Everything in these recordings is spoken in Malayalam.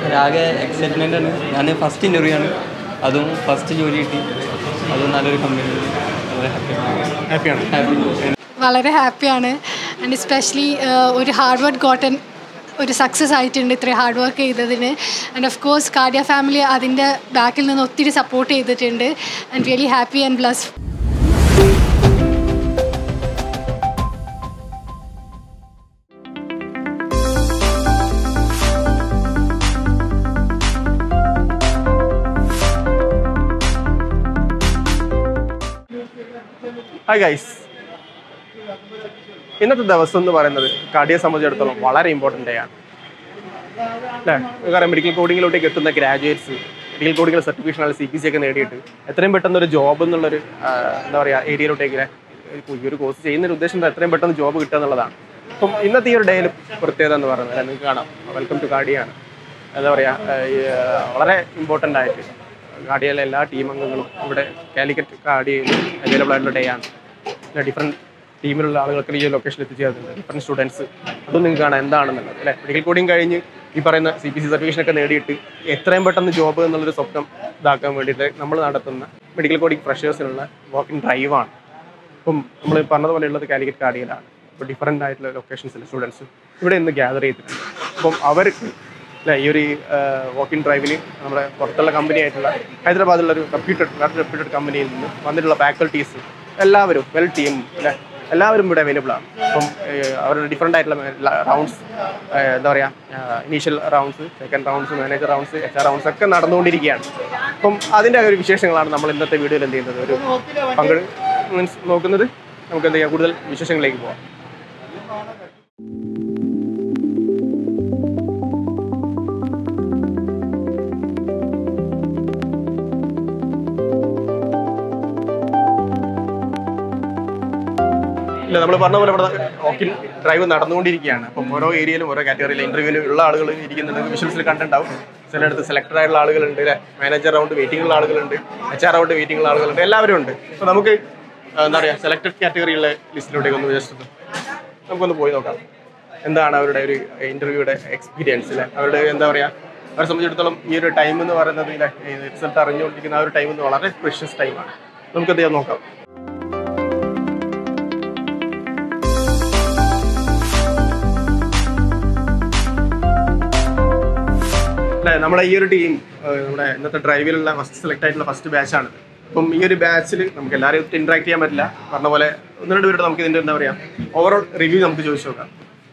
ആകെ എക്സൈറ്റ്മെൻ്റ് ആണ് ഞാൻ ഫസ്റ്റ് ഇൻ്റർവ്യൂ ആണ് അതും ഫസ്റ്റ് ജോലി കിട്ടി അതും നല്ലൊരു കമ്പനി വളരെ ഹാപ്പിയാണ് ഹാപ്പിയാണ് ഹാപ്പി വളരെ ഹാപ്പിയാണ് ആൻഡ് എസ്പെഷ്യലി ഒരു ഹാർഡ് വർക്ക് ഗോട്ടൻ ഒരു സക്സസ് ആയിട്ടുണ്ട് ഇത്രയും ഹാർഡ് വർക്ക് ചെയ്തതിന് and of course Cardia family അതിൻ്റെ ബാക്കിൽ നിന്ന് ഒത്തിരി സപ്പോർട്ട് ചെയ്തിട്ടുണ്ട് and really happy and bless hi guys ഇന്നത്തെ ദിവസം എന്ന് പറയുന്നത് കാർഡിയെ സംബന്ധിച്ചിടത്തോളം വളരെ ഇമ്പോർട്ടൻ്റ് ഡേ ആണ് അല്ലേ കാരണം മെഡിക്കൽ കോഡിങ്ങിലോട്ടേക്ക് എത്തുന്ന ഗ്രാജുവേറ്റ്സ് മെഡിക്കൽ കോഡിങ്ങിൽ സർട്ടിഫിക്കേഷൻ സി പി സി ഒക്കെ നേടിയിട്ട് എത്രയും പെട്ടെന്ന് ഒരു ജോബ് എന്നുള്ളൊരു ആ, എന്താ പറയുക ഏരിയയിലോട്ടേക്ക് ഇങ്ങനെ ഈ ഒരു കോഴ്സ് ചെയ്യുന്നൊരു ഉദ്ദേശം എന്താ എത്രയും പെട്ടെന്ന് ജോബ് കിട്ടുക എന്നുള്ളതാണ് അപ്പം ഇന്നത്തെ ഈ ഒരു ഡേയിൽ പ്രത്യേകത എന്ന് പറയുന്നത് അല്ലേ, നിങ്ങൾക്ക് കാണാം വെൽക്കം ടു കാർഡിയാണ് എന്താ പറയുക ആ, ഈ, ആ, വളരെ ഇമ്പോർട്ടൻ്റ് ആയിട്ട് കാർഡിയയിലെ എല്ലാ ടീം അംഗങ്ങളും ഇവിടെ കാലിക്കറ്റ് കാർഡിയയിൽ അവൈലബിൾ ആയിട്ടുള്ള ഡേ ആണ് ഡിഫറെൻറ്റ് ടീമിലുള്ള ആളുകൾക്ക് ഈ ലൊക്കേഷനിൽ എത്തിച്ചേർന്നിട്ടുണ്ട് ഡിഫറെൻറ്റ് സ്റ്റുഡൻസ് അതും നിങ്ങൾക്ക് കാണാം എന്താണെന്നുള്ളത് അല്ലേ മെഡിക്കൽ കോഡിങ് കഴിഞ്ഞ് ഈ പറയുന്ന സി പി സി സർട്ടിഫിക്കേഷൻ ഒക്കെ നേടിയിട്ട് എത്രയും പെട്ടെന്ന് ജോബ് എന്നുള്ളൊരു സ്വപ്നം ഇതാക്കാൻ വേണ്ടിയിട്ട് നമ്മൾ നടത്തുന്ന മെഡിക്കൽ കോഡിങ് ഫ്രഷേഴ്സിനുള്ള വാക്കിംഗ് ഡ്രൈവാണ് ഇപ്പം നമ്മൾ പറഞ്ഞതുപോലെ ഉള്ളത് കാലിക്കറ്റ് കാർഡിയയിലാണ് ഇപ്പോൾ ഡിഫറെൻ്റ് ആയിട്ടുള്ള ലൊക്കേഷൻസിലെ സ്റ്റുഡൻസ് ഇവിടെ ഇന്ന് ഗ്യാദർ ചെയ്തിട്ടുണ്ട് അപ്പം അവർക്ക് അല്ലെ ഈ ഒരു വാക്കിംഗ് ഡ്രൈവിന് നമ്മുടെ പുറത്തുള്ള കമ്പനി ആയിട്ടുള്ള ഹൈദരാബാദിലുള്ള ഒരു റെപ്യൂട്ടഡ് വളരെ റെപ്യൂട്ടഡ് കമ്പനിയിൽ നിന്ന് വന്നിട്ടുള്ള ഫാക്കൽറ്റീസ് എല്ലാവരും വെൽ ടീം അല്ലെ എല്ലാവരും ഇവിടെ അവൈലബിൾ ആണ് അപ്പം ഏഹ്, അവരുടെ ഡിഫറെൻ്റ് ആയിട്ടുള്ള റൗണ്ട്സ് എന്താ പറയുക initial rounds second rounds manager rounds H R rounds ഒക്കെ നടന്നുകൊണ്ടിരിക്കുകയാണ് അപ്പം അതിൻ്റെ ഒരു വിശേഷങ്ങളാണ് നമ്മൾ ഇന്നത്തെ വീഡിയോയിൽ എന്ത് ചെയ്യുന്നത് ഒരു പങ്കെടു മീൻസ് നോക്കുന്നത് നമുക്ക് എന്ത് ചെയ്യാം കൂടുതൽ വിശേഷങ്ങളിലേക്ക് പോവാം ഇല്ല നമ്മൾ പറഞ്ഞ പോലെ ഇവിടെ ഓക്കിൽ ഡ്രൈവ് നടന്നുകൊണ്ടിരിക്കുകയാണ് അപ്പം ഓരോ ഏരിയയിലും ഓരോ കാറ്റഗറിയിലും ഇന്റർവ്യൂവിലും ഉള്ള ആളുകൾ ഇരിക്കുന്നുണ്ട് വിഷ്വൽസിൽ കണ്ടിട്ടുണ്ടാവും ചിലയിടത്ത് സെലക്ടഡ് ആയിട്ടുള്ള ആളുകളുണ്ട് അല്ലെ മാനേജർ റൗണ്ട് വെയിറ്റിംഗ് ഉള്ള ആളുകളുണ്ട് എച്ച് ആർ റൗണ്ട് വെയിറ്റിംഗ് ഉള്ള ആളുകളുണ്ട് എല്ലാവരും ഉണ്ട് അപ്പോൾ നമുക്ക് ആ, എന്താ പറയുക സെലക്ടഡ് കാറ്റഗറിയുള്ള ലിസ്റ്റിലോട്ടേക്ക് ഒന്ന് ജസ്റ്റ് നമുക്കൊന്ന് പോയി നോക്കാം എന്താണ് അവരുടെ ഒരു ഇന്റർവ്യൂയുടെ എക്സ്പീരിയൻസ് അല്ലെ അവരുടെ എന്താ പറയുക അവരെ സംബന്ധിച്ചിടത്തോളം ഈ ഒരു ടൈം എന്ന് പറയുന്നത് ഇല്ലേ റിസൾട്ട് അറിഞ്ഞുകൊണ്ടിരിക്കുന്ന ആ ഒരു ടൈം എന്ന് വളരെ പ്രഷ്യസ് ടൈമാണ് നമുക്ക് എന്ത് ചെയ്യാൻ നോക്കാം അല്ലെ നമ്മുടെ ഈ ഒരു ടീം നമ്മുടെ ഇന്നത്തെ ഡ്രൈവിലുള്ള ഫസ്റ്റ് സെലക്ട് ആയിട്ടുള്ള ഫസ്റ്റ് ബാച്ചാണ് അപ്പം ഈ ഒരു ബാച്ചിൽ നമുക്ക് എല്ലാവരും ഇന്ററാക്ട് ചെയ്യാൻ പറ്റില്ല പറഞ്ഞ പോലെ ഒന്ന് രണ്ട് പേരുടെ നമുക്ക് ഇതിന്റെ എന്താ പറയാ ഓവറോൾ റിവ്യൂ നമുക്ക് ചോദിച്ചു നോക്കാം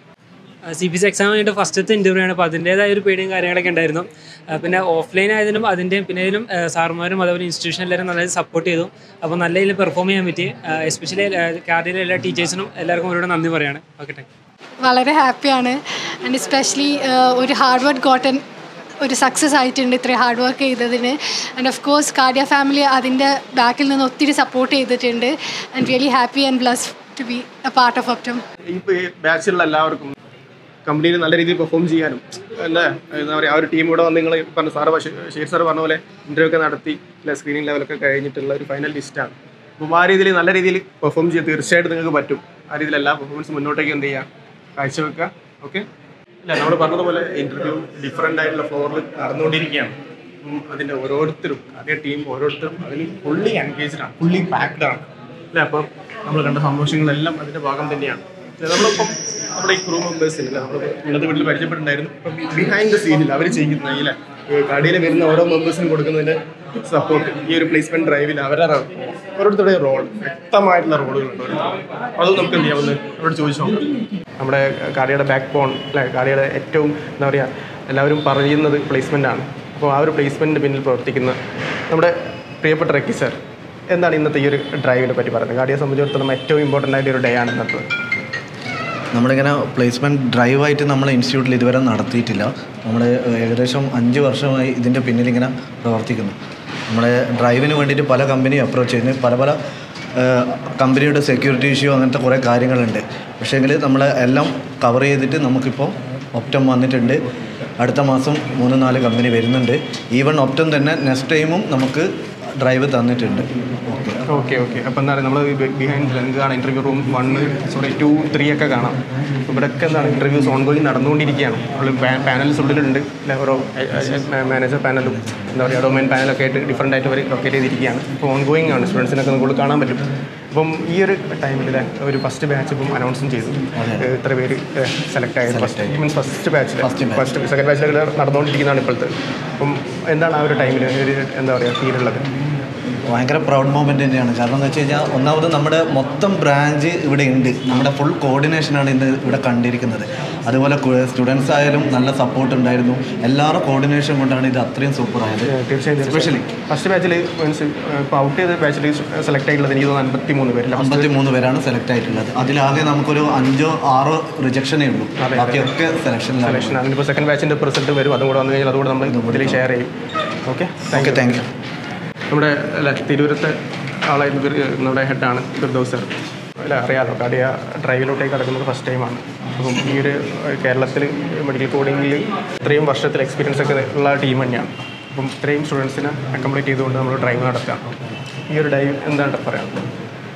സി പി സി എക്സാം കഴിഞ്ഞിട്ട് ഫസ്റ്റത്തെ ഇൻ്റർവ്യൂ ആണ് അപ്പോൾ അതിൻ്റേതായ ഒരു പേടിയും കാര്യങ്ങളൊക്കെ ഉണ്ടായിരുന്നു ആ, പിന്നെ ഓഫ്ലൈൻ ആയതിനും അതിൻ്റെയും പിന്നെ ഇതിലും സാറുമാരും അതേപോലെ ഇൻസ്റ്റിറ്റ്യൂഷൻ എല്ലാവരും നല്ലതായി സപ്പോർട്ട് ചെയ്തു അപ്പോൾ നല്ല രീതിയിൽ പെർഫോം ചെയ്യാൻ പറ്റി എസ്പെഷ്യലി കാർഡിയിലെ എല്ലാ ടീച്ചേഴ്സിനും എല്ലാവർക്കും അവരോട് നന്ദി പറയാണ് ഓക്കെ താങ്ക് വളരെ ഹാപ്പിയാണ് ആൻഡ് എസ്പെഷ്യലി ഒരു ഹാർഡ് വർക്ക് ഗോട്ടൻ ഒരു സക്സസ് ആയിട്ടുണ്ട് ഇത്രയും ഹാർഡ് വർക്ക് ചെയ്തതിന് and of course Cardia family അതിൻ്റെ ബാക്കിൽ നിന്ന് ഒത്തിരി സപ്പോർട്ട് ചെയ്തിട്ടുണ്ട് and really happy and bless to be a part of Optum ഈ ബാച്ചിലുള്ള എല്ലാവർക്കും കമ്പനിയിൽ നല്ല രീതിയിൽ പെർഫോം ചെയ്യാനും അല്ലേ എന്താ പറയുക ആ ഒരു ടീം ഇവിടെ വന്ന് നിങ്ങൾ പറഞ്ഞ സാറ് ഷെയ്ർ സാർ പറഞ്ഞ പോലെ ഇന്റർവ്യൂ ഒക്കെ നടത്തി അല്ലെ സ്ക്രീനിങ് ലെവലൊക്കെ കഴിഞ്ഞിട്ടുള്ള ഒരു ഫൈനൽ ലിസ്റ്റാണ് അപ്പം ആ രീതിയിൽ നല്ല രീതിയിൽ പെർഫോം ചെയ്യാൻ തീർച്ചയായിട്ടും നിങ്ങൾക്ക് പറ്റും ആ രീതിയിൽ എല്ലാ പെർഫോമൻസ് മുന്നോട്ടേക്ക് എന്ത് ചെയ്യുക കാഴ്ചവെക്കുക ഓക്കെ ഇല്ല നമ്മൾ പറഞ്ഞതുപോലെ ഇന്റർവ്യൂ ഡിഫറെൻ്റ് ആയിട്ടുള്ള ഫ്ലോറിൽ നടന്നുകൊണ്ടിരിക്കുകയാണ് അപ്പം അതിൻ്റെ ഓരോരുത്തരും അതേ ടീം ഓരോരുത്തരും അതിൽ ഫുള്ളി എൻഗേജ്ഡ് ആണ് ഫുള്ളി പാക്ഡ് ആണ് അല്ലേ അപ്പം നമ്മൾ കണ്ട സന്തോഷങ്ങളെല്ലാം അതിൻ്റെ ഭാഗം തന്നെയാണ് ഇല്ലേ, നമ്മളിപ്പം നമ്മുടെ ഈ ക്രൂ മെമ്പേഴ്സിന് അല്ലേ നമ്മൾ ഇന്നത്തെ വീട്ടിൽ പരിചയപ്പെട്ടിട്ടുണ്ടായിരുന്നു ഇപ്പം ബിഹൈൻഡ് ദ സീനിൽ അവർ ചെയ്യുന്ന ഇല്ല കടയിൽ വരുന്ന ഓരോ മെമ്പേഴ്സിനും കൊടുക്കുന്നതിൻ്റെ സപ്പോർട്ട് ഈ ഒരു പ്ലേസ്മെന്റ് ഡ്രൈവിൽ അവരുടെ ഓരോരുത്തരുടെ റോൾ വ്യക്തമായിട്ടുള്ള റോളുകളുണ്ട് ഓരോരുത്തർക്ക്. അത് നമുക്ക് എന്ത് ചെയ്യാമെന്ന് അവരോട് ചോദിച്ചു നോക്കാം നമ്മുടെ കാടിയുടെ ബാക്ക് ബോൺ അല്ലെ കാടിയുടെ ഏറ്റവും എന്താ പറയുക എല്ലാവരും പറയുന്നത് പ്ലേസ്മെൻ്റ് ആണ് അപ്പോൾ ആ ഒരു പ്ലേസ്മെൻറ്റിന് പിന്നിൽ പ്രവർത്തിക്കുന്ന നമ്മുടെ പ്രിയപ്പെട്ട റെക്കി സർ എന്താണ് ഇന്നത്തെ ഈ ഒരു ഡ്രൈവിനെ പറ്റി പറയുന്നത് ഗാഡിയെ സംബന്ധിച്ചിടത്തോളം ഏറ്റവും ഇമ്പോർട്ടൻ്റ് ആയിട്ട് ഒരു ഡേ ആണ് ഇന്നത്തെ നമ്മളിങ്ങനെ പ്ലേസ്മെൻറ്റ് ഡ്രൈവായിട്ട് നമ്മളെ ഇൻസ്റ്റിറ്റ്യൂട്ടിൽ ഇതുവരെ നടത്തിയിട്ടില്ല നമ്മൾ ഏകദേശം അഞ്ച് വർഷമായി ഇതിൻ്റെ പിന്നിലിങ്ങനെ പ്രവർത്തിക്കുന്നു നമ്മുടെ ഡ്രൈവിന് വേണ്ടിയിട്ട് പല കമ്പനി അപ്രോച്ച് ചെയ്യുന്നു പല പല ഏഹ്, കമ്പനിയുടെ സെക്യൂരിറ്റി ഇഷ്യൂ അങ്ങനത്തെ കുറേ കാര്യങ്ങളുണ്ട് പക്ഷേങ്കിൽ നമ്മൾ എല്ലാം കവർ ചെയ്തിട്ട് നമുക്കിപ്പോൾ ഒപ്റ്റം വന്നിട്ടുണ്ട് അടുത്ത മാസം മൂന്ന് നാല് കമ്പനി വരുന്നുണ്ട് ഈവൺ ഒപ്റ്റം തന്നെ നെക്സ്റ്റ് ടൈമും നമുക്ക് ഡ്രൈവ് തന്നിട്ടുണ്ട് ഓക്കെ ഓക്കെ ഓക്കെ അപ്പോൾ എന്താ പറയുക നമ്മൾ ബിഹൈൻഡ് എന്താണ് interview room one sorry two three ഒക്കെ കാണാം അപ്പോൾ ഇവിടെയൊക്കെ എന്താണ് ഇൻ്റർവ്യൂസ് ഓൺഗോയിങ് നടന്നുകൊണ്ടിരിക്കുകയാണ് നമ്മൾ പാനൽസ് ഉള്ളിലുണ്ട് അല്ലെ ഓരോ മാനേജർ പാനലും എന്താ പറയുക ഡൊമൈൻ പാനലൊക്കെ ആയിട്ട് ഡിഫറെൻ്റ് ആയിട്ട് അവർ ലൊക്കേറ്റ് ചെയ്തിരിക്കുകയാണ് അപ്പോൾ ഓൺഗോയിങ് ആണ് സ്റ്റുഡൻസിനൊക്കെ നമുക്ക് കാണാൻ പറ്റും അപ്പം ഈ ഒരു ടൈമിൽ ഒരു ഫസ്റ്റ് ബാച്ച് ഇപ്പം അനൗൺസും ചെയ്തു ഏഹ് ഇത്ര പേര് സെലക്ട് ആയത് ഫസ്റ്റ് മീൻസ് ഫസ്റ്റ് ബാച്ചിൽ ഫസ്റ്റ് സെക്കൻഡ് ബാച്ചിലൊക്കെ നടന്നുകൊണ്ടിരിക്കുന്നതാണ് ഇപ്പോഴത്തെ അപ്പം എന്താണ് ആ ഒരു ടൈമിൽ ഒരു എന്താ പറയുക ഫീലുള്ളത് ഭയങ്കര പ്രൗഡ് മൊമെൻ്റ് തന്നെയാണ് കാരണം എന്ന് വെച്ച് കഴിഞ്ഞാൽ ഒന്നാമത് നമ്മുടെ മൊത്തം ബ്രാഞ്ച് ഇവിടെ ഉണ്ട് നമ്മുടെ ഫുൾ കോർഡിനേഷനാണ് ഇന്ന് ഇവിടെ കണ്ടിരിക്കുന്നത് അതുപോലെ സ്റ്റുഡൻസ് ആയാലും നല്ല സപ്പോർട്ട് ഉണ്ടായിരുന്നു എല്ലാവരും കോർഡിനേഷൻ കൊണ്ടാണ് ഇത് അത്രയും സൂപ്പർ ആയത് തീർച്ചയായും എസ്പെഷ്യലി ഫസ്റ്റ് ബാച്ചിൽ മീൻസ് ഇപ്പോൾ ഔട്ട് ചെയ്ത ബാച്ചിൽ സെലക്ട് ആയിട്ടുള്ളത് എനിക്ക് തോന്നുന്നു അൻപത്തി മൂന്ന് പേരില്ല അമ്പത്തി മൂന്ന് പേരാണ് സെലക്ട് ആയിട്ടുള്ളത് അതിലാകെ നമുക്കൊരു അഞ്ചോ ആറോ റിജക്ഷനേ ഉള്ളൂ ബാക്കിയൊക്കെ സെലക്ഷനിലാണ് സെലക്ഷൻ അതിനിപ്പോൾ സെക്കൻഡ് ബാച്ചിൻ്റെ റിസൾട്ട് വരും അതും കൂടെ വന്നു കഴിഞ്ഞാൽ അതുകൂടെ നമ്മൾ ഇതിൽ ഷെയർ ചെയ്യും ഓക്കെ ഓക്കെ താങ്ക് യു നമ്മുടെ അല്ല തിരൂരത്തെ ആളായിരുന്നു ഇവർ നമ്മുടെ ഹെഡാണ് ഫിർദൗസ് സർ അല്ല അറിയാലോ കടിയ ഡ്രൈവിലോട്ടേക്ക് കിടക്കുന്നത് ഫസ്റ്റ് ടൈമാണ് അപ്പം ഈ ഒരു കേരളത്തിൽ മെഡിക്കൽ കോഡിങ്ങിൽ ഇത്രയും വർഷത്തിൽ എക്സ്പീരിയൻസ് ഒക്കെ ഉള്ള ടീം തന്നെയാണ് അപ്പം ഇത്രയും സ്റ്റുഡൻസിനെ അക്കോമഡേറ്റ് ചെയ്തുകൊണ്ട് നമ്മൾ ഡ്രൈവ് നടത്തുക ഈ ഒരു ഡ്രൈവ് എന്താണ് പറയാനുള്ളത്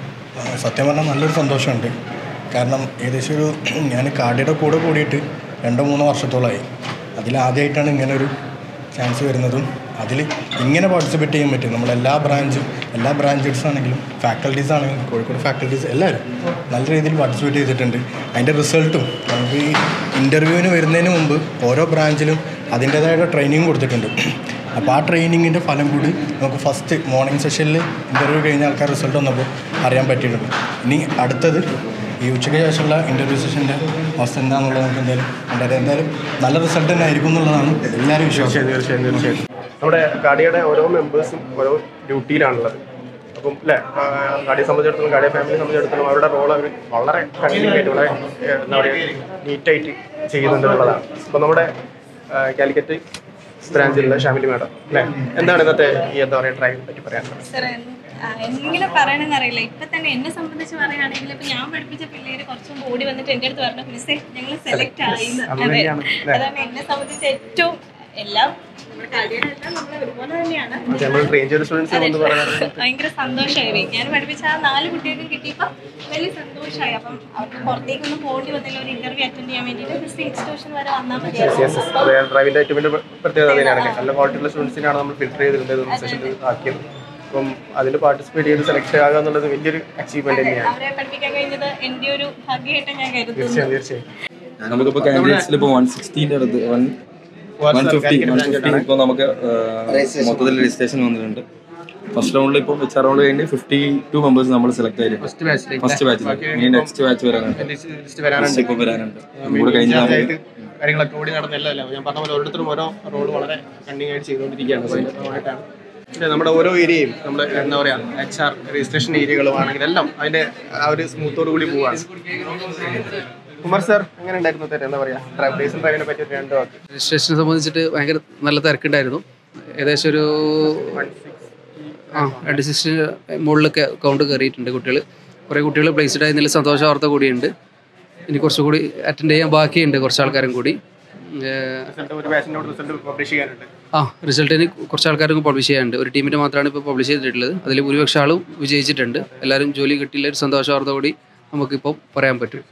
സത്യം പറഞ്ഞാൽ നല്ലൊരു സന്തോഷമുണ്ട് കാരണം ഏകദേശം ഒരു ഞാൻ കാർഡിയുടെ കൂടെ കൂടിയിട്ട് രണ്ടോ മൂന്നോ വർഷത്തോളമായി അതിലാദ്യമായിട്ടാണ് ഇങ്ങനെ ഒരു ചാൻസ് വരുന്നതും അതിൽ ഇങ്ങനെ പാർട്ടിസിപ്പേറ്റ് ചെയ്യാൻ പറ്റും നമ്മളെല്ലാ ബ്രാഞ്ചും എല്ലാ ബ്രാഞ്ചസ് ആണെങ്കിലും ഫാക്കൽറ്റീസ് ആണെങ്കിലും കോഴിക്കോട് ഫാക്കൽറ്റീസ് എല്ലാവരും നല്ല രീതിയിൽ പാർട്ടിസിപ്പേറ്റ് ചെയ്തിട്ടുണ്ട് അതിൻ്റെ റിസൾട്ടും നമുക്ക് ഈ ഇൻ്റർവ്യൂവിന് വരുന്നതിന് മുമ്പ് ഓരോ ബ്രാഞ്ചിലും അതിൻ്റേതായ ട്രെയിനിങ് കൊടുത്തിട്ടുണ്ട് അപ്പോൾ ആ ട്രെയിനിങ്ങിൻ്റെ ഫലം കൂടി നമുക്ക് ഫസ്റ്റ് മോർണിംഗ് സെഷനിൽ ഇൻ്റർവ്യൂ കഴിഞ്ഞ ആൾക്കാർ റിസൾട്ട് വന്നപ്പോൾ അറിയാൻ പറ്റിയിട്ടുണ്ട് ഇനി അടുത്തത് ഈ ഉച്ചയ്ക്ക് ശേഷമുള്ള ഇൻ്റർവ്യൂ സെഷൻ്റെ അവസ്ഥ എന്താണെന്നുള്ളത് നമുക്ക് എന്തായാലും ഉണ്ടായത് എന്തായാലും നല്ല റിസൾട്ട് തന്നെ ആയിരിക്കും എന്നുള്ളതാണ് എല്ലാവരും വിശ്വാസം തീർച്ചയായും തീർച്ചയായും തീർച്ചയായും നമ്മുടെ ഗാഡിയുടെ ഓരോ മെമ്പേഴ്സും ഓരോ ഡ്യൂട്ടിയിലാണുള്ളത് അപ്പം അല്ലേ ഗാഡിയെ സംബന്ധിച്ചിടത്തോളം ഗാഡിയ ഫാമിലിയെ സംബന്ധിച്ചിടത്തോളം അവരുടെ റോൾ അവർ വളരെ കണ്ടിന്യൂയിട്ട് വളരെ ഏഹ്, എന്താ പറയുക നീറ്റായിട്ട് ചെയ്യുന്നുണ്ട് എന്നുള്ളതാണ് അപ്പം നമ്മുടെ ആ, കാലിക്കറ്റ് ബ്രാഞ്ചിലുള്ള ഷാമിലി മാഡം അല്ലേ എന്താണ് ഇന്നത്തെ ഈ എന്താ പറയുക ഡ്രൈവിനെ പറ്റി പറയാനുള്ളത് സാർ എങ്ങനെ പറയണമെന്ന് അറിയില്ല ഇപ്പൊ തന്നെ എന്നെ സംബന്ധിച്ച് പറയുകയാണെങ്കിൽ ഇപ്പൊ ഞാൻ പഠിപ്പിച്ച പിള്ളേര് കുറച്ചും കൂടി ഓടി വന്നിട്ട് എന്റെ അടുത്ത് പറഞ്ഞു മിസ്സേ ഞങ്ങൾ സെലക്ട് ആയി എന്ന്." അത് അതെ തന്നെയാണ്, അല്ലേ? അതാണ് എന്നെ സംബന്ധിച്ച് ഏറ്റവും എല്ലാം നമ്മുടെ കളിയുടെ എല്ലാം നമ്മൾ ഒരുപോലെ തന്നെയാണ് മറ്റേ നമ്മൾ ട്രെയിൻ ചെയ്ത സ്റ്റുഡൻസ് അതെ. എന്ന് പറയുന്നത് ഭയങ്കര സന്തോഷമായി ഞാൻ പഠിപ്പിച്ച ആ നാല് കുട്ടികൾക്ക് കിട്ടിയപ്പോൾ വലിയ സന്തോഷമായി അപ്പം അവർക്ക് പുറത്തേക്കൊന്നും പോകേണ്ടി വന്നില്ല ഒരു ഇന്റർവ്യൂ അറ്റൻഡ് ചെയ്യാൻ വേണ്ടിയിട്ട് ജസ്റ്റ് ഇൻസ്റ്റിറ്റ്യൂഷൻ വരെ വന്നാൽ മതിയായിരുന്നു അതെ ഡ്രൈവിന്റെ ഏറ്റവും വലിയ പ്രത്യേകത തന്നെയാണ് നല്ല ക്വാളിറ്റിയുള്ള സ്റ്റുഡൻസിനാണ് നമ്മൾ ഫിൽറ്റർ ചെയ്തിട്ടുണ്ട് സെഷനിൽ ആക്കിയത് അപ്പം അതിൽ പാർട്ടിസിപ്പേറ്റ് ചെയ്ത് സെലക്ട് ആകുക എന്നുള്ളത് വലിയൊരു അച്ചീവ്മെന്റ് തന്നെയാണ് അവരെ പഠിപ്പിക്കാൻ കഴിഞ്ഞത് എൻ്റെ ഒരു ഭാഗ്യമായിട്ട് ഞാൻ കരുതുന്നു തീർച്ചയായും തീർച്ചയായും നമുക്കിപ്പോൾ കാൻഡിഡേറ്റ്സിൽ ഇപ്പോൾ വൺ സിക്സ്റ്റീൻ്റെ അടുത്ത് one one fifty one fifty ഇപ്പോൾ നമുക്ക് ആ, മൊത്തത്തിൽ രജിസ്ട്രേഷൻ വന്നിട്ടുണ്ട് ഫസ്റ്റ് റൗണ്ടിൽ ഇപ്പോൾ എച്ച് ആർ റൗണ്ട് കഴിഞ്ഞ് ഫിഫ്റ്റി ടു മെമ്പേഴ്സ് നമ്മൾ സെലക്ട് ആയിരുന്നു ഫസ്റ്റ് ബാച്ചിലേക്ക് ഫസ്റ്റ് ബാച്ചിൽ ഇനി നെക്സ്റ്റ് ബാച്ച് വരാനുണ്ട് ലിസ്റ്റ് വരാനുണ്ട് ഇപ്പോൾ വരാനുണ്ട് അതും കൂടെ കഴിഞ്ഞ് നമുക്ക് ആയിട്ട് കാര്യങ്ങളൊക്കെ ഓടി നടന്നല്ല ഞാൻ പറഞ്ഞ പോലെ ഓരോരുത്തരും ഓരോ റോൾ വളരെ കണ്ണിങ് ആയിട്ട് ചെയ്തുകൊണ്ടിരിക്കുകയാണ് So, അതിന്റെ ഭാഗമായിട്ടാണ് പിന്നെ നമ്മുടെ ഓരോ ഏരിയയും നമ്മൾ എന്താ പറയാ എച്ച് ആർ രജിസ്ട്രേഷൻ ഏരിയകളും ആണെങ്കിൽ എല്ലാം അതിന്റെ ആ ഒരു സ്മൂത്തോട് കൂടി പോവാണ് കുമാർ സാർ എങ്ങനെ ഉണ്ടായിരുന്നു തെറ്റ് എന്താ പറയാ ഡ്രൈവ് ഡ്രൈവിനെ പറ്റി ഒരു രണ്ട് വാക്ക് രജിസ്ട്രേഷനെ സംബന്ധിച്ചിട്ട് ഭയങ്കര നല്ല തിരക്കുണ്ടായിരുന്നു ഏകദേശം ഒരു ആ രണ്ട് സിക്സ്റ്റി മുകളിലൊക്കെ കൗണ്ട് കയറിയിട്ടുണ്ട് കുട്ടികൾ കുറേ കുട്ടികൾ പ്ലേസ്ഡ് ആയതിൽ സന്തോഷ വാർത്ത കൂടിയുണ്ട് ഇനി കുറച്ചുകൂടി അറ്റൻഡ് ചെയ്യാൻ ബാക്കിയുണ്ട് കുറച്ച് ആൾക്കാരും കൂടി ഏഹ്, റിസൾട്ട് ഒരു ബാച്ചിനോട് റിസൾട്ട് പബ്ലിഷ് ചെയ്യാനുണ്ട് ആ റിസൾട്ടിന് കുറച്ച് ആൾക്കാർക്ക് പബ്ലിഷ് ചെയ്യാനുണ്ട് ഒരു ടീമിൻ്റെ മാത്രമാണ് ഇപ്പോൾ പബ്ലിഷ് ചെയ്തിട്ടുള്ളത് അതിൽ ഭൂരിപക്ഷം ആളും വിജയിച്ചിട്ടുണ്ട് എല്ലാവരും ജോലി കിട്ടിയില്ല ഒരു സന്തോഷ വാർത്ത കൂടി നമുക്കിപ്പോൾ പറയാൻ പറ്റും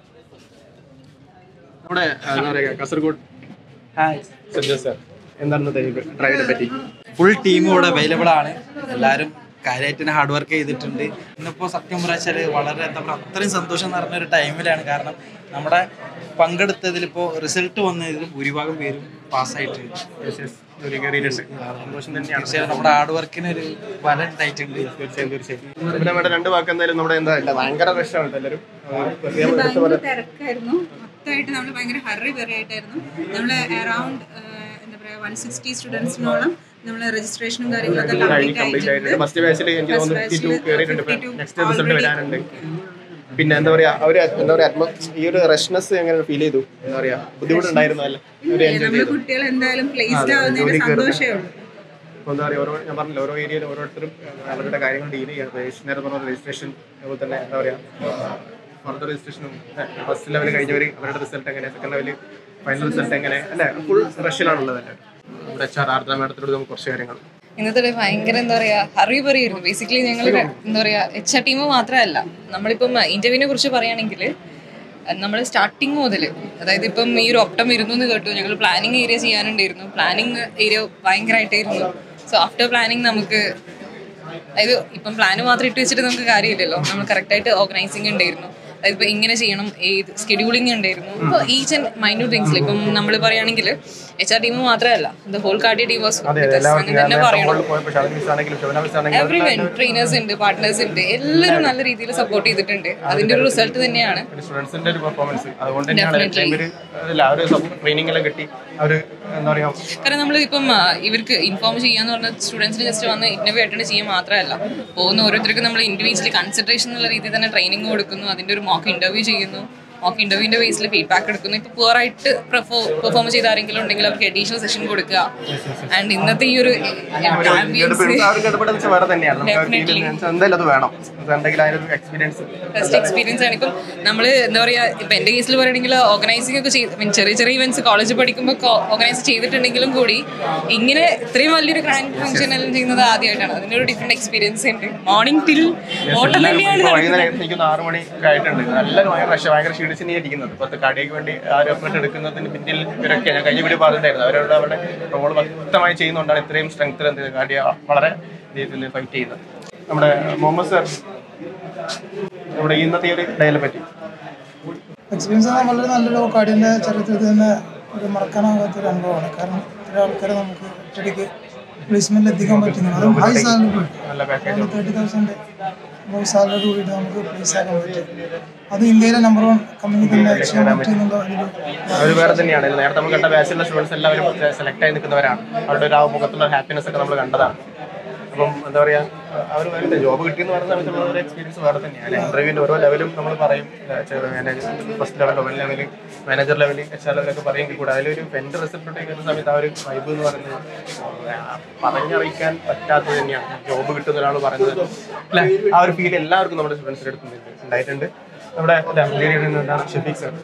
നമ്മുടെ ആ, എന്താ പറയാ കാസർഗോഡ് സഞ്ജയ് സാർ എന്താണ് ഡ്രൈവിനെ പറ്റി ഫുൾ ടീം ഇവിടെ അവൈലബിൾ ആണ് എല്ലാവരും കാര്യമായിട്ട് ഹാർഡ് വർക്ക് ചെയ്തിട്ടുണ്ട് ഇന്നിപ്പോൾ സത്യം പറയാച്ചാൽ വളരെ എന്താ പറയുക അത്രയും സന്തോഷം നിറഞ്ഞ ഒരു ടൈമിലാണ് കാരണം നമ്മുടെ പങ്കെടുത്തതിൽ ഇപ്പോൾ റിസൾട്ട് വന്നതിൽ ഭൂരിഭാഗം പേരും പാസ്സായിട്ടുണ്ട് ജോലി കയറിയിട്ടുണ്ട് സന്തോഷം തന്നെയാണ് തീർച്ചയായും നമ്മുടെ ഹാർഡ് വർക്കിന് ഒരു ഫലം ഉണ്ടായിട്ടുണ്ട് തീർച്ചയായും തീർച്ചയായും പിന്നെ നമ്മുടെ രണ്ട് വാക്ക് എന്തായാലും നമ്മുടെ എന്താ ഇല്ല ഭയങ്കര റഷാണ് എല്ലാവരും ആ, പ്രത്യേകം എടുത്ത് ഭയങ്കര പറയാം. തിരക്കായിരുന്നു മൊത്തമായിട്ട് നമ്മൾ ഭയങ്കര ഹറി ആയിട്ടായിരുന്നു നമ്മൾ അറൗണ്ട് എന്താ പറയുക വൺ സിക്സ്റ്റി സ്റ്റുഡൻസിനോളം നമ്മൾ രജിസ്ട്രേഷനും കാര്യങ്ങളൊക്കെ കംപ്ലീറ്റ് കംപ്ലീറ്റ് ആയിട്ടുണ്ട് ആയിട്ടുണ്ട് ഫസ്റ്റ് ബാച്ചിൽ എനിക്ക് First തോന്നുന്നു ഫിഫ്റ്റി ടു batch ല് കയറിയിട്ടുണ്ട് 52 നെക്സ്റ്റ് റിസൾട്ട് already. വരാനുണ്ട് പിന്നെ എന്താ പറയാ അവര് എന്താ പറയാ atmo- ഈ ഒരു റഷ്നെസ് എങ്ങനെ ഫീൽ ചെയ്തു എന്താ പറയാ ബുദ്ധിമുട്ടുണ്ടായിരുന്നു അല്ലേ ഒരു എൻജോയ് നമ്മൾ ചെയ്തു കുട്ടികൾ എന്തായാലും പ്ലേസ്ഡ് അതെ, ആവുന്നതിന്റെ ജോലി കയറുന്നത്. സന്തോഷമേ ഉള്ളൂ അപ്പോൾ എന്താ പറയുക ഓരോ ഞാൻ പറഞ്ഞില്ല ഓരോ ഏരിയയിൽ ഓരോരുത്തരും ഏഹ്, അവരുടെ കാര്യങ്ങൾ ഡീൽ ചെയ്യണം രജിസ്ട്രേഷൻ നേരെ പറഞ്ഞ രജിസ്ട്രേഷൻ അതുപോലെ തന്നെ എന്താ പറയുക ഫർദർ രജിസ്ട്രേഷനും ഫസ്റ്റ് ലെവൽ കഴിഞ്ഞവർ അവരുടെ റിസൾട്ട് എങ്ങനെ സെക്കൻഡ് ലെവൽ ഫൈനൽ റിസൾട്ട് എങ്ങനെ അല്ലേ ഫുൾ റഷ്യലാണുള്ളത് അല്ലേ നമ്മുടെ എച്ച് ആർ ആർദ്ര മാഡത്തിനോട് നമുക്ക് കുറച്ച് കാര്യങ്ങൾ ഇന്നത്തെ ഡേ ഭയങ്കര എന്താ പറയാ ഹറി പറയായിരുന്നു ബേസിക്കലി ഞങ്ങൾ എന്താ പറയാ എച്ച് ആർ ടീം മാത്രമല്ല നമ്മളിപ്പം ഇന്റർവ്യൂവിനെ കുറിച്ച് പറയുകയാണെങ്കിൽ നമ്മൾ സ്റ്റാർട്ടിങ് മുതൽ അതായത് ഇപ്പം ഈ ഒരു ഒപ്റ്റം വരുന്നു എന്ന് കേട്ടു ഞങ്ങൾ പ്ലാനിങ് ഏരിയ ചെയ്യാനുണ്ടായിരുന്നു പ്ലാനിങ് ഏരിയ ഭയങ്കരമായിട്ടായിരുന്നു സോ ആഫ്റ്റർ പ്ലാനിങ് നമുക്ക് അതായത് ഇപ്പം പ്ലാൻ മാത്രം ഇട്ട് വെച്ചിട്ട് നമുക്ക് കാര്യമില്ലല്ലോ നമ്മൾ കറക്റ്റായിട്ട് ഓർഗനൈസിങ് ഉണ്ടായിരുന്നു അതായത് ഇപ്പം ഇങ്ങനെ ചെയ്യണം ഏത് സ്കെഡ്യൂളിംഗ് ഉണ്ടായിരുന്നു ഇപ്പോൾ ഈച്ച് ആൻഡ് മൈന്യൂട്ട് തിങ്സിൽ ഇപ്പം നമ്മൾ പറയുകയാണെങ്കിൽ എച്ച് ആർ ടീം മാത്രമല്ല the whole Cardia team was അതെ അങ്ങനെ എല്ലാവർക്കും ഞാൻ തന്നെ നേരത്തെ പറയണം മുകളിൽ പോയപ്പോൾ ഷാലിനി മിസ് ആണെങ്കിലും ശോഭന മിസ് എവറി ആണെങ്കിലും ട്രെയിനേഴ്സ് ഉണ്ട് പാർട്ട്നേഴ്സ് ഉണ്ട് എല്ലാവരും നല്ല രീതിയിൽ സപ്പോർട്ട് ചെയ്തിട്ടുണ്ട് അതിന്റെ ഒരു റിസൾട്ട് തന്നെയാണ് സ്റ്റുഡൻസിന്റെ ഒരു പെർഫോമൻസ് അതുകൊണ്ട് തന്നെയാണ് ഇത്രയും പേര് അല്ല ആ ഒരു ട്രെയിനിങ് എല്ലാം കിട്ടി അവർ എന്താ പറയാ കാരണം നമ്മൾ ഇപ്പം ആ, ഇവർക്ക് ഇൻഫോം ചെയ്യാന്ന് പറഞ്ഞ സ്റ്റുഡൻസിന് ജസ്റ്റ് വന്ന് ഇന്റർവ്യൂ അറ്റൻഡ് ചെയ്യുക മാത്രമല്ല പോകുന്ന ഓരോരുത്തർക്കും നമ്മൾ ഇൻഡിവിജ്വലി കൺസെൻട്രേഷൻ എന്നുള്ള രീതിയിൽ തന്നെ ട്രെയിനിങ് കൊടുക്കുന്നു അതിന്റെ ഒരു മോക്ക് ഇന്റർവ്യൂ ചെയ്യുന്നു മോക്ക് ഇന്റർവ്യൂവിന്റെ ബേസിൽ ഫീഡ്ബാക്ക് എടുക്കുന്നു ഇപ്പൊ പുവർ ആയിട്ട് പെർഫോം ചെയ്ത ആരെങ്കിലും ഉണ്ടെങ്കിൽ അവർക്ക് അഡീഷണൽ സെഷൻ കൊടുക്കുക ആൻഡ് ഇന്നത്തെ ഈ ഒരു ambience- അവർക്ക് ഇടപെടുന്ന വേറെ തന്നെയാണ് നമുക്ക് ആ ഒരു Definitely. feel എന്ന് എന്തായാലും അത് വേണം എന്തെങ്കിലും അതിനൊരു എക്സ്പീരിയൻസ് ഫസ്റ്റ് എക്സ്പീരിയൻസ് ആണ് ഇപ്പം നമ്മൾ എന്താ പറയാ ഇപ്പം എൻ്റെ കേസിൽ പറയുകയാണെങ്കിൽ ഓർഗനൈസിംഗ് ഒക്കെ ചെയ്ത് മീൻ ചെറിയ ചെറിയ ഇവന്റ്സ് കോളേജ് പഠിക്കുമ്പോൾ ഓർഗനൈസ് ചെയ്തിട്ടുണ്ടെങ്കിലും കൂടി ഇങ്ങനെ ഇത്രയും വലിയൊരു ഗ്രാൻഡ് ഫംഗ്ഷൻ എല്ലാം ചെയ്യുന്നത് ആദ്യമായിട്ടാണ് അതിൻ്റെ ഒരു ഡിഫറെന്റ് എക്സ്പീരിയൻസ് ഉണ്ട് മോർണിംഗ് ടിൽ ഓട്ടം തന്നെയാണ് വൈകുന്നേരം എനിക്കൊന്ന് ആറ് മണി ഒക്കെ ആയിട്ടുണ്ട് എല്ലാവരും ഭയങ്കര റഷ് ഭയങ്കര ക്ഷീണിച്ച് നീ ഇരിക്കുന്നത് പത്ത് കടയ്ക്ക് വേണ്ടി ആ ഒരു എഫർട്ട് എടുക്കുന്നതിന് പിന്നിൽ ഇവരൊക്കെ ഞാൻ കഴിഞ്ഞ വീഡിയോ പറഞ്ഞിട്ടുണ്ടായിരുന്നു അവരോട് അവരുടെ റോൾ വ്യക്തമായി ചെയ്യുന്നതുകൊണ്ടാണ് ഇത്രയും സ്ട്രെങ്ത്തിൽ എന്ത് കാടിയ വളരെ രീതിയിൽ ഫൈറ്റ് ചെയ്യുന്നത് നമ്മുടെ മുഹമ്മദ് സർ നമ്മുടെ ഇന്നത്തെ ഈ ഒരു ഡേയിലെ പറ്റി എക്സ്പീരിയൻസ് വളരെ നല്ലൊരു കാടിൻ്റെ ചരിത്രത്തിൽ തന്നെ ഒരു മറക്കാനാകാത്തൊരു അനുഭവമാണ് കാരണം ഇത്ര ആൾക്കാരെ നമുക്ക് ഒറ്റയടിക്ക് പ്ലേസ്മെന്റിൽ എത്തിക്കാൻ പറ്റുന്നു അതും ഹൈ സാലറി നല്ല പാക്കേജ് തേർട്ടി തൗസൻഡ് സാലറി കൂടിയിട്ട് നമുക്ക് പ്ലേസ് ആക്കാൻ പറ്റും അത് ഇന്ത്യയിലെ നമ്പർ വൺ കമ്പനി തന്നെ ചെയ്യാൻ പറ്റുന്നുള്ള ഒരു അവർ വേറെ തന്നെയാണ് നേരത്തെ നമ്മൾ കണ്ട ബാച്ചിലുള്ള സ്റ്റുഡൻസ് എല്ലാവരും സെലക്ട് ആയി നിൽക്കുന്നവരാണ് അവരുടെ ഒരു ആ മുഖത്തുള്ള ഹാപ്പിനെസ് ഒക്കെ നമ്മൾ കണ്ടതാണ് അപ്പം എന്താ പറയാ അവർ വേറെ ജോബ് കിട്ടിയെന്ന് പറയുന്ന സമയത്തുള്ള ഒരു എക്സ്പീരിയൻസ് വേറെ തന്നെയാണ് ഇന്റർവ്യൂവിന്റെ ഓരോ ലെവലും നമ്മൾ പറയും first level level level manager level H R ലെവലൊക്കെ പറയുമെങ്കിൽ കൂടെ അതിലൊരു എൻ്റെ റിസൾട്ട് വരുന്ന സമയത്ത് ആ ഒരു വൈബ് എന്ന് പറയുന്നത് ആ, പറഞ്ഞറിയിക്കാൻ പറ്റാത്തത് തന്നെയാണ് ജോബ് കിട്ടുന്ന ഒരാൾ പറയുന്നത് അല്ലെ ആ ഒരു ഫീൽ എല്ലാവർക്കും നമ്മുടെ സ്റ്റുഡൻസിന്റെ അടുത്ത് ഉണ്ടായിട്ടുണ്ട് നമ്മുടെ ലീഡിൽ നിന്നാണ് ഷെഫീഖ് സർ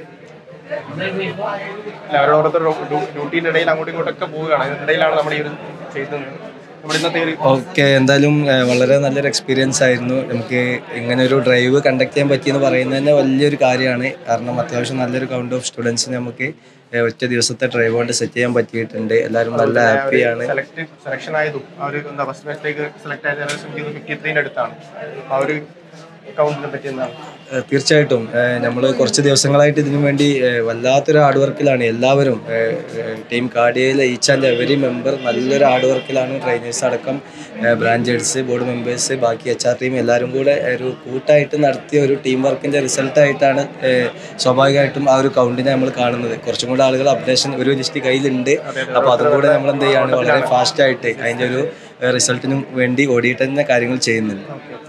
അല്ല, അവരുടെ ഓരോരുത്തർ ഡ്യൂട്ടിന്റെ ഇടയിൽ അങ്ങോട്ടും ഇങ്ങോട്ടൊക്കെ പോവുകയാണ് ഇതിനിടയിലാണ് നമ്മൾ ഈ ഒരു ചെയ്യുന്നത് നമ്മുടെ ഇന്നത്തെ ഒരു ഓക്കെ എന്തായാലും ഏഹ്, വളരെ നല്ലൊരു എക്സ്പീരിയൻസ് ആയിരുന്നു നമുക്ക് ഇങ്ങനെ ഒരു ഡ്രൈവ് കണ്ടക്ട് ചെയ്യാൻ പറ്റിയെന്ന് പറയുന്നത് തന്നെ വലിയൊരു കാര്യമാണ് കാരണം അത്യാവശ്യം നല്ലൊരു കൗണ്ട് ഓഫ് സ്റ്റുഡൻസിന് നമുക്ക് ഏഹ്, ഒറ്റ ദിവസത്തെ ഡ്രൈവ് കൊണ്ട് സെറ്റ് ചെയ്യാൻ പറ്റിയിട്ടുണ്ട് എല്ലാവരും നല്ല ഹാപ്പിയാണ് സെലക്ട് സെലക്ഷൻ ആയതും ആ ഒരു എന്താ ഫസ്റ്റ് മാച്ചിലേക്ക് സെലക്ട് ആയത് ഏകദേശം ഫിഫ്റ്റി ത്രീൻ്റെ അടുത്താണ് ആ ഒരു കൗണ്ടിനെ പറ്റി എന്താണ് ഏഹ് തീർച്ചയായിട്ടും നമ്മൾ കുറച്ച് ദിവസങ്ങളായിട്ട് ഇതിനു വേണ്ടി ഏഹ് വല്ലാത്തൊരു ഹാർഡ് വർക്കിലാണ് എല്ലാവരും ടീം കാർഡിയയിലെ ഈച്ച് ആൻഡ് എവറി മെമ്പർ നല്ലൊരു ഹാർഡ് വർക്കിലാണ് ട്രെയിനേഴ്സ് അടക്കം ബ്രാഞ്ചേഴ്സ് ബോർഡ് മെമ്പേഴ്സ് ബാക്കി എച്ച് ആർ ടീം എല്ലാവരും കൂടെ ഒരു കൂട്ടായിട്ട് നടത്തിയ ഒരു ടീം വർക്കിൻ്റെ റിസൾട്ടായിട്ടാണ് സ്വാഭാവികമായിട്ടും ആ ഒരു കൗണ്ടിനെ നമ്മൾ കാണുന്നത് കുറച്ചും കൂടെ ആളുകൾ അപ്ഡേഷൻ ഒരു ലിസ്റ്റ് കയ്യിലുണ്ട് അപ്പോൾ അതും കൂടെ നമ്മൾ എന്ത് ചെയ്യാണ് വളരെ ഫാസ്റ്റായിട്ട് അതിൻ്റെ ഒരു റിസൾട്ടിനും വേണ്ടി ഓടിയിട്ട് തന്നെ കാര്യങ്ങൾ ചെയ്യുന്നുണ്ട്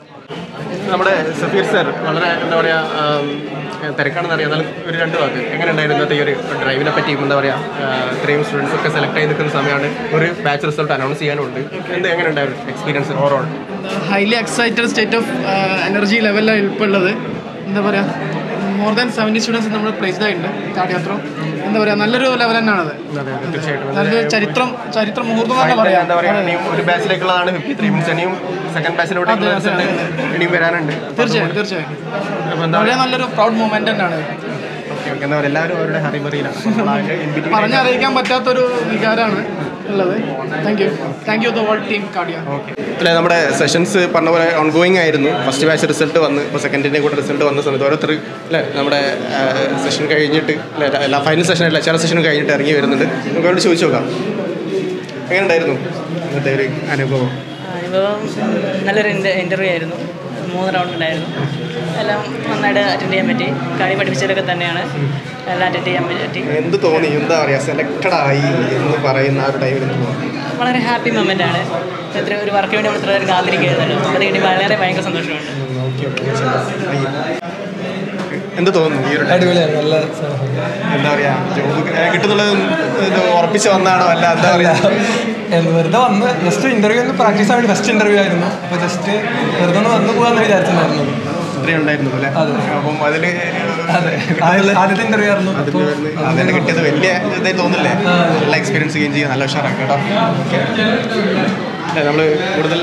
നമ്മുടെ സഫീർ സർ വളരെ എന്താ പറയാ ആം, തിരക്കാണെന്ന് അറിയാം എന്നാലും ഒരു രണ്ട് വാക്ക് എങ്ങനെ ഉണ്ടായിരുന്നു ഇന്നത്തെ ഈ ഒരു ഡ്രൈവിനെ പറ്റി എന്താ പറയാ ആ, ഇത്രയും സ്റ്റുഡൻസ് ഒക്കെ സെലക്ട് ചെയ്ത് നിൽക്കുന്ന സമയമാണ് ഒരു ബാച്ച് റിസൾട്ട് അനൗൺസ് ചെയ്യാനുണ്ട് എന്ത് എങ്ങനെ ഉണ്ടായിരുന്നു experience overall highly excited state of energy ലെവലിലാണ് ഇപ്പോൾ ഉള്ളത് എന്താ പറയുക മോർ ദാൻ സെവൻറ്റി സ്റ്റുഡൻസ് നമ്മൾ പ്ലേസ്ഡ് ആയിട്ടുണ്ട് കാർഡിയാത്രോ എന്താ പറയുക നല്ലൊരു ലെവൽ തന്നെയാണത് തീർച്ചയായിട്ടും നല്ലൊരു ചരിത്രം ചരിത്ര മുഹൂർത്തം തന്നെ പറയാം എന്താ പറയാ ഇനിയും ഒരു ബാച്ചിലേക്കുള്ളതാണ് ഫിഫ്റ്റി ത്രീ മീൻസ് ഇനിയും സെക്കൻഡ് ബാച്ചിലോട്ടേക്കുള്ള റിസൾട്ട് ഇനിയും വരാനുണ്ട് തീർച്ചയായും തീർച്ചയായും വളരെ നല്ലൊരു പ്രൗഡ് മൂമെന്റ് തന്നെയാണ് ഓക്കെ ഓക്കെ എന്താ പറയുക എല്ലാവരും അവരുടെ ഹറിബറിയിലാണ് നമ്മൾ അതിന്റെ in between പറഞ്ഞറിയിക്കാൻ പറ്റാത്തൊരു വികാരമാണ് ഉള്ളത് thank you thank you the whole team Cardia അല്ലെ നമ്മുടെ സെഷൻസ് പറഞ്ഞ പോലെ ഓൺഗോയിങ് ആയിരുന്നു ഫസ്റ്റ് ബാച്ച് റിസൾട്ട് വന്ന് ഇപ്പോൾ സെക്കൻഡിൻ്റെ കൂടെ റിസൾട്ട് വന്ന സമയത്ത് ഓരോരുത്തർ അല്ലേ നമ്മുടെ സെഷൻ കഴിഞ്ഞിട്ട് അല്ലെ എല്ലാ ഫൈനൽ സെഷൻ അല്ല ചില സെഷനും കഴിഞ്ഞിട്ട് ഇറങ്ങി വരുന്നുണ്ട് നമുക്ക് അവരോട് ചോദിച്ചു നോക്കാം എങ്ങനെ ഉണ്ടായിരുന്നു ഇന്നത്തെ ഒരു അനുഭവം അനുഭവം നല്ലൊരു ഇൻ്റർവ്യൂ ആയിരുന്നു മൂന്ന് റൗണ്ട് ഉണ്ടായിരുന്നു എല്ലാം നന്നായിട്ട് അറ്റൻഡ് ചെയ്യാൻ പറ്റി കളി പഠിപ്പിച്ചവരൊക്കെ തന്നെയാണ് എല്ലാം അറ്റൻഡ് ചെയ്യാൻ പറ്റി എന്ത് തോന്നി എന്താ പറയുക സെലക്റ്റഡ് ആയി എന്ന് പറയുന്ന ആ ഒരു ടൈമിൽ എന്ത് തോന്നി വളരെ ഹാപ്പി മൊമെൻ്റ് ആണ് ഇത്ര ഒരു വർക്ക് വേണ്ടി നമ്മൾ ഇത്ര നേരം കാത്തിരിക്കുകയായിരുന്നല്ലോ അത് കഴിഞ്ഞ് വളരെ ഭയങ്കര സന്തോഷമുണ്ട് എന്ത് തോന്നുന്നു ഈ ഒരു അടിപൊളിയാണ് നല്ല എന്താ പറയാ ജോബ് കിട്ടുന്നുള്ളത് ഇത് ഉറപ്പിച്ച് വന്നാണോ അല്ല എന്താ പറയാ വെറുതെ വന്ന് ജസ്റ്റ് ഇന്റർവ്യൂ ഒന്ന് പ്രാക്ടീസ് ആയിട്ട് ഫസ്റ്റ് ഇന്റർവ്യൂ ആയിരുന്നു അപ്പോൾ ജസ്റ്റ് വെറുതെ ഒന്ന് വന്ന് പോകാമെന്ന് വിചാരിച്ചിട്ടുണ്ടായിരുന്നു ഇത്രയും ഉണ്ടായിരുന്നു അല്ലേ അപ്പം അതിൽ അതെ ആദ്യ- ആദ്യത്തെ ഇന്റർവ്യൂ ആയിരുന്നു അതിന് അതിന് കിട്ടിയത് വലിയ ഇതായി തോന്നില്ലേ നല്ല എക്സ്പീരിയൻസ് ഗെയിൻ ചെയ്യാൻ നല്ല ഉഷാറാണ് കേട്ടോ നമ്മൾ കൂടുതൽ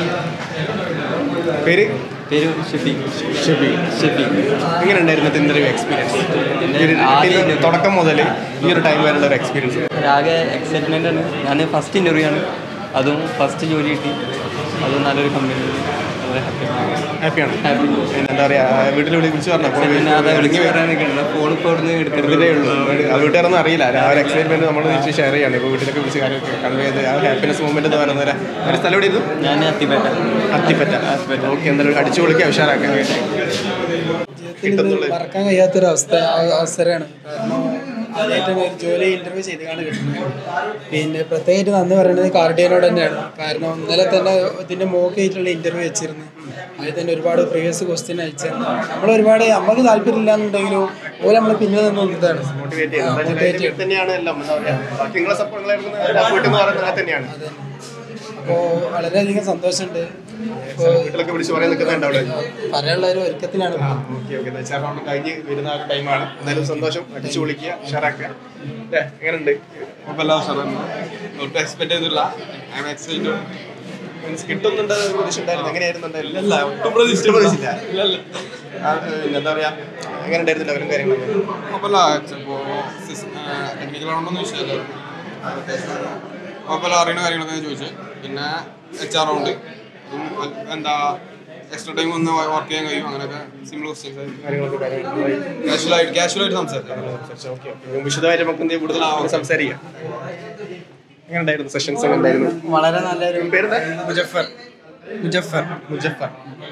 പേര് പേര് ഷിഫി ഷിഫി ഷിഫി എങ്ങനെ ഉണ്ടായിരുന്നു ഇന്റർവ്യൂ എക്സ്പീരിയൻസ് ആദ്യം തുടക്കം മുതൽ ഈ ഒരു ടൈം വരെയുള്ള ഒരു എക്സ്പീരിയൻസ് ആകെ എക്സൈറ്റ്മെൻ്റ് ആണ് ഞാൻ ഫസ്റ്റ് ഇൻ്റർവ്യൂ ആണ് അതും ഫസ്റ്റ് ജോലി കിട്ടി അതും നല്ലൊരു കമ്പനി വളരെ ഹാപ്പിയാണ് ഹാപ്പിയാണ് ഹാപ്പി എന്താ പറയാ വീട്ടിൽ വിളി വിളിച്ച് പിന്നെ അതെ വിളിച്ച് പറഞ്ഞു പറയാൻ നിൽക്കണ്ട ഫോൺ ഇപ്പോൾ അവിടുന്ന് എടുത്തിട്ടേ ഉള്ളൂ അത് വീട്ടുകാരൊന്നും അറിയില്ല ആ ഒരു എക്സൈറ്റ്മെന്റ് നമ്മൾ ഷെയർ ചെയ്യാണ് ഇപ്പോൾ വീട്ടിലൊക്കെ വിളിച്ച് കാര്യമൊക്കെ കൺവേ ചെയ്ത് ആ ഹാപ്പിനെസ് മൂവ്മെന്റ് എന്ന് പറയുന്നത് ഒരു സ്ഥലം എവിടെ ഇരുന്നു ഞാൻ അത്തിപ്പറ്റ അത്തിപ്പറ്റ ഓക്കെ എന്തായാലും അടിച്ചു പൊളിക്കുക ഉഷാറാക്കാൻ വേണ്ടി ജീവിതത്തിൽ മറക്കാൻ കഴിയാത്തൊരു അവസ്ഥ അവസരമാണ് കാരണം ആദ്യമായിട്ടാണ് ഒരു ജോലി ഇന്റർവ്യൂ ചെയ്താണ് കിട്ടുന്നത് പിന്നെ പ്രത്യേകിച്ച് നന്ദി പറയുന്നത് കാർഡിയനോട് തന്നെയാണ് കാരണം ഇന്നലെ തന്നെ ഇതിന്റെ മോക്ക് ആയിട്ടുള്ള ഇന്റർവ്യൂ വെച്ചിരുന്നു അതിൽ തന്നെ ഒരുപാട് പ്രീവിയസ് ക്വസ്റ്റ്യൻ അയച്ചു നമ്മൾ ഒരുപാട് നമുക്ക് താല്പര്യമില്ല എന്നുണ്ടെങ്കിലും ഓരോ നമ്മൾ പിന്നിൽ നിന്ന് നിന്നതാണ് മോട്ടിവേറ്റ് ചെയ്യുന്നത് എന്താ വെച്ചാൽ ഇതിൽ തന്നെയാണ് എല്ലാം എന്താ പറയാ ബാക്കി നിങ്ങളെ സപ്പോർട്ട് എഫേർട്ട് എന്ന് പറയുന്നത് അത് തന്നെയാണ് അപ്പോൾ വളരെയധികം സന്തോഷമുണ്ട് വീട്ടിലൊക്കെ വിളിച്ച് പറയാൻ നിൽക്കുന്നുണ്ട് അവിടെ പറയാനുള്ള ഒരു ഒരുക്കത്തിലാണ് ഓക്കെ ഓക്കെ വെച്ചാൽ റൗണ്ട് കഴിഞ്ഞ് വരുന്ന ആ ഒരു ടൈമാണ് എന്തായാലും സന്തോഷം അടിച്ചു പൊളിക്കുക ഉഷാറാക്കുക അല്ലേ എങ്ങനെയുണ്ട് ഒട്ടും എക്സ്പെക്ട് ചെയ്തില്ല ഐ എം എക്സൈറ്റഡ് മീൻസ് കിട്ടുന്നുണ്ട് ഒരു പ്രതീക്ഷ ഉണ്ടായിരുന്നു എങ്ങനെയായിരുന്നു എന്തായാലും ഇല്ല, ഒട്ടും പ്രതീക്ഷിച്ചില്ല. പ്രതീക്ഷിച്ചില്ല ഇല്ല, ഇല്ല. ആ, പിന്നെ എന്താ പറയാ എങ്ങനെ ഉണ്ടായിരുന്നു ലെവലും കാര്യങ്ങളൊക്കെ കുഴപ്പമില്ല ചിലപ്പോൾ ടെക്നിക്കൽ റൗണ്ടൊന്നും വിഷയമല്ല കുഴപ്പമില്ല അറിയുന്ന കാര്യങ്ങളൊക്കെ ഞാൻ ചോദിച്ചു പിന്നെ എച്ച് ആർ റൗണ്ട് അതും എന്താ എക്സ്ട്രാ ടൈം ഒന്ന് വർക്ക് ചെയ്യാൻ കഴിയും അങ്ങനെയൊക്കെ സിമ്പിൾ ക്വസ്റ്റ്യൻസ് കാര്യങ്ങളൊക്കെ കാര്യങ്ങളൊക്കെ കാഷ്വലായിട്ട് കാഷ്വലായിട്ട് സംസാരിച്ചു ഓക്കെ വിശദമായിട്ട് നമുക്ക് എന്തെങ്കിലും കൂടുതൽ ആവാൻ സംസാരിക്കാം എങ്ങനെ ഉണ്ടായിരുന്നു സെഷൻസ് എങ്ങനെ ഉണ്ടായിരുന്നു വളരെ നല്ലൊരു പേരെന്താ മുജഫർ മുജഫർ മുജഫർ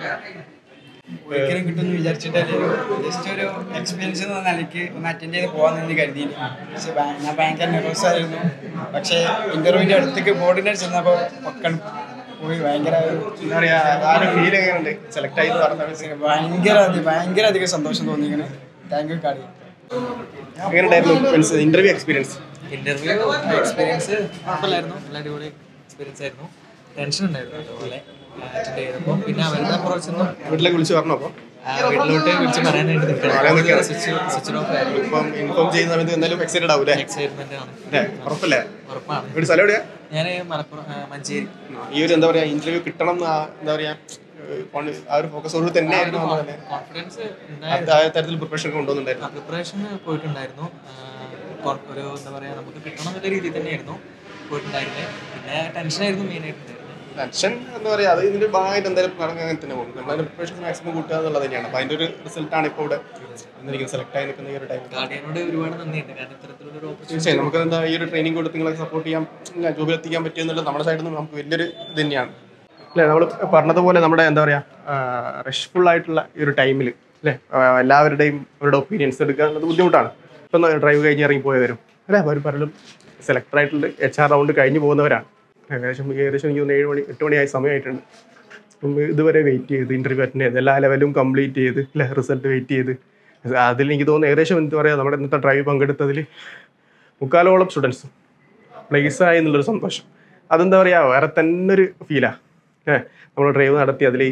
ഒരിക്കലും കിട്ടുമെന്ന് വിചാരിച്ചിട്ടല്ലേ ജസ്റ്റ് ഒരു എക്സ്പീരിയൻസ് എന്ന നിലയ്ക്ക് ഒന്ന് അറ്റൻഡ് ചെയ്ത് പോകാൻ നിന്ന് കരുതി പക്ഷെ ഭയ- ഞാൻ ഭയങ്കര നെർവസ് ആയിരുന്നു പക്ഷേ ഇന്റർവ്യൂവിന്റെ അടുത്തേക്ക് ബോർഡിനെ ചെന്നപ്പോൾ പക്കൺ പോയി ഭയങ്കര ഒരു എന്താ പറയാ ആ ഒരു ഫീൽ എങ്ങനെയുണ്ട് സെലക്ട് ആയി എന്ന് പറഞ്ഞ ഭയങ്കര അധി- ഭയങ്കര അധികം സന്തോഷം തോന്നിയിരിക്കണേ താങ്ക് യു കാടി എങ്ങനെ ഉണ്ടായിരുന്നു means interview experience interview experience കുഴപ്പമില്ലായിരുന്നു നല്ല അടിപൊളി എക്സ്പീരിയൻസ് ആയിരുന്നു ടെൻഷൻ ഉണ്ടായിരുന്നു അതുപോലെ അറ്റൻഡ് ചെയ്തപ്പോൾ പിന്നെ അവരുടെ അപ്രോച്ച് ഒന്നും വീട്ടിലേക്ക് വിളിച്ച് പറഞ്ഞോ അപ്പോൾ വീട്ടിലോട്ട് വിളിച്ച് പറയാനായിട്ട് പറയാൻ നിൽക്കണം. സ്വിച്ച് സ്വിച്ച് ഓഫ് ആയിരുന്നു ഇപ്പം ഇൻഫോം ചെയ്യുന്ന സമയത്ത് എന്തായാലും എക്സൈറ്റഡ് ആവും അല്ലേ എക്സൈറ്റ്മെന്റ് ആണ് അല്ലേ ഉറപ്പല്ലേ ഉറപ്പാണ് വീട് സ്ഥലം എവിടെയാ ഞാൻ മലപ്പുറം ആ, മഞ്ചേരി ഈ ഒരു എന്താ പറയാ ഇന്റർവ്യൂ കിട്ടണം എന്ന് ആ- എന്താ പറയാ ഏഹ് കോൺ- ആ ഒരു ഫോക്കസോട് തന്നെയായിരുന്നു ആ ഒരു വന്നത്. കോൺഫിഡൻസ് ആ ഉണ്ടായിരുന്നു ആ തരത്തിൽ പ്രിപ്പറേഷൻ കൊണ്ടുവന്നിട്ടുണ്ടായിരുന്നു പ്രിപ്പറേഷൻ പോയിട്ടുണ്ടായിരുന്നു ആ, കൊ- ഒരു എന്താ പറയുക നമുക്ക് കിട്ടണം എന്നുള്ള രീതിയിൽ തന്നെയായിരുന്നു പോയിട്ടുണ്ടായിരുന്നത് പിന്നെ ടെൻഷനായിരുന്നു മെയിനായിട്ടുണ്ടായിരുന്നത് ടെൻഷൻ എന്താ പറയാ അത് ഇതിന്റെ ഭാഗമായിട്ട് എന്തായാലും നടക്കാൻ അങ്ങനെ തന്നെ പോകും നമ്മളതിന്റെ പ്രിപ്പറേഷൻ മാക്സിമം കൂട്ടുക എന്നുള്ളത് തന്നെയാണ് അപ്പൊ അതിന്റെ ഒരു റിസൾട്ടാണ് ഇപ്പോൾ ഇവിടെ വന്നിരിക്കുന്നത് സെലക്ട് ആയി നിൽക്കുന്ന ഈ ഒരു ടൈം ഗാർഡിയനോട് ഒരുപാട് നന്ദിയുണ്ട് കാരണം ഇത്തരത്തിലുള്ള ഒരു തീർച്ചയായും ഓപ്പർച്യൂണിറ്റി നമുക്ക് എന്താ ഈ ഒരു ട്രെയിനിങ് കൊടുത്ത് നിങ്ങളെ സപ്പോർട്ട് ചെയ്യാം ജോബിൽ എത്തിക്കാൻ പറ്റിയെന്നുള്ളത് നമ്മുടെ സൈഡിൽ നിന്ന് നമുക്ക് വലിയൊരു ഇത് തന്നെയാണ് അല്ലേ നമ്മൾ പറഞ്ഞതുപോലെ നമ്മുടെ എന്താ പറയുക റഷ്ഫുൾ ആയിട്ടുള്ള ഈ ഒരു ടൈമിൽ അല്ലേ ആ, എല്ലാവരുടെയും അവരുടെ ഒപ്പീനിയൻസ് എടുക്കുക എന്നത് ബുദ്ധിമുട്ടാണ് ഇപ്പം ഡ്രൈവ് കഴിഞ്ഞ് ഇറങ്ങി പോയവരും അല്ലേ അവർ പലരും സെലക്ട് ആയിട്ടുള്ള എച്ച് ആർ റൗണ്ട് കഴിഞ്ഞ് പോകുന്നവരാണ് ഏകദേശം ഏകദേശം എനിക്ക് തോന്നുന്നു ഏഴ് മണി എട്ട് മണിയായ സമയമായിട്ടുണ്ട് അപ്പം ഇതുവരെ വെയിറ്റ് ചെയ്ത് ഇൻ്റർവ്യൂ അറ്റൻഡ് ചെയ്ത് എല്ലാ ലെവലും കംപ്ലീറ്റ് ചെയ്ത് അല്ലേ റിസൾട്ട് വെയിറ്റ് ചെയ്ത് അതിൽ എനിക്ക് തോന്നുന്നു ഏകദേശം എന്താ പറയുക നമ്മുടെ ഇന്നത്തെ ഡ്രൈവ് പങ്കെടുത്തതിൽ മുക്കാലോളം സ്റ്റുഡൻസ് പ്ലേസ് ആയി എന്നുള്ളൊരു സന്തോഷം അതെന്താ പറയുക വേറെ തന്നെ ഒരു ഫീലാണ് ഏഹ് നമ്മൾ ഡ്രൈവ് നടത്തി അതിൽ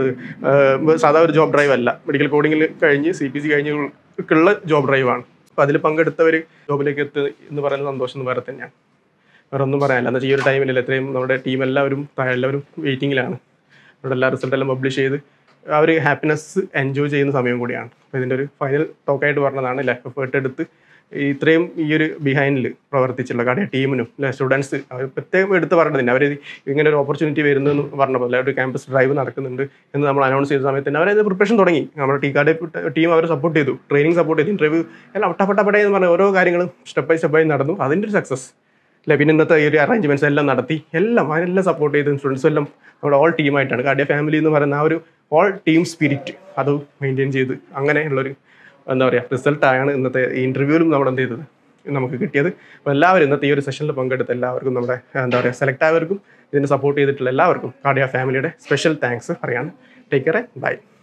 സാധാ ഒരു ജോബ് ഡ്രൈവ് അല്ല മെഡിക്കൽ കോഡിങ്ങിൽ കഴിഞ്ഞ് സി പി സി കഴിഞ്ഞുള്ള ജോബ് ഡ്രൈവാണ് അപ്പോൾ അതിൽ പങ്കെടുത്തവർ ജോബിലേക്ക് എത്തി എന്ന് പറയുന്ന സന്തോഷം വേറെ തന്നെയാണ് വേറെ ഒന്നും പറയാനില്ല എന്താ വെച്ചാൽ ഈ ഒരു ടൈമിൽ എത്രയും നമ്മുടെ ടീം എല്ലാവരും താഴെ എല്ലാവരും വെയിറ്റിങ്ങിലാണ് അവിടെ എല്ലാ റിസൾട്ട് എല്ലാം പബ്ലിഷ് ചെയ്ത് ആ ഒരു ഹാപ്പിനെസ് എൻജോയ് ചെയ്യുന്ന സമയം കൂടിയാണ് അപ്പോൾ ഇതിൻ്റെ ഒരു ഫൈനൽ ടോക്കായിട്ട് പറഞ്ഞതാണ് അല്ലേ എഫേർട്ട് എടുത്ത് ഈ ഇത്രയും ഈ ഒരു ബിഹൈൻഡിൽ പ്രവർത്തിച്ചുള്ള കട ടീമിനും അല്ലെ സ്റ്റുഡൻസ് അവർ പ്രത്യേകം എടുത്ത് പറഞ്ഞതിന് അവർ ഇങ്ങനെ ഒരു ഓപ്പർച്യൂണിറ്റി വരുന്നു എന്ന് പറഞ്ഞപ്പോൾ അല്ലെ ഒരു ക്യാമ്പസ് ഡ്രൈവ് നടക്കുന്നുണ്ട് എന്ന് നമ്മൾ അനൗൺസ് ചെയ്ത സമയത്ത് തന്നെ അവരത് പ്രിപ്പറേഷൻ തുടങ്ങി നമ്മുടെ ടീ കാർഡ് ടീം അവർ സപ്പോർട്ട് ചെയ്തു ട്രെയിനിങ് സപ്പോർട്ട് ചെയ്തു ഇന്റർവ്യൂ എല്ലാം ഒട്ടപ്പെട്ടപ്പെട്ടെ എന്ന് പറഞ്ഞ ഓരോ കാര്യങ്ങളും സ്റ്റെപ്പ് ബൈ സ്റ്റെപ്പ് ആയി നടന്നു അതിൻ്റെ ഒരു സക്സസ് അല്ലെ പിന്നെ ഇന്നത്തെ ഈ ഒരു അറേഞ്ച്മെന്റ്സ് എല്ലാം നടത്തി എല്ലാം അതിനെല്ലാം സപ്പോർട്ട് ചെയ്ത് സ്റ്റുഡൻസും എല്ലാം നമ്മുടെ ഓൾ ടീമായിട്ടാണ് കാർഡിയ ഫാമിലി എന്ന് പറയുന്ന ആ ഒരു ഓൾ ടീം സ്പിരിറ്റ് അത് മെയിൻറ്റെയിൻ ചെയ്ത് അങ്ങനെയുള്ളൊരു എന്താ പറയുക റിസൾട്ടാണ് ഇന്നത്തെ ഈ ഇൻ്റർവ്യൂവിലും നമ്മൾ എന്ത് ചെയ്തത് നമുക്ക് കിട്ടിയത് അപ്പോൾ എല്ലാവരും ഇന്നത്തെ ഈ ഒരു സെഷനിൽ പങ്കെടുത്ത എല്ലാവർക്കും നമ്മുടെ എന്താ പറയുക സെലക്ട് ആയവർക്കും ഇതിനെ സപ്പോർട്ട് ചെയ്തിട്ടുള്ള എല്ലാവർക്കും കാർഡിയ ഫാമിലിയുടെ സ്പെഷ്യൽ താങ്ക്സ് പറയാണ് ടേക്ക് കെയർ ബൈ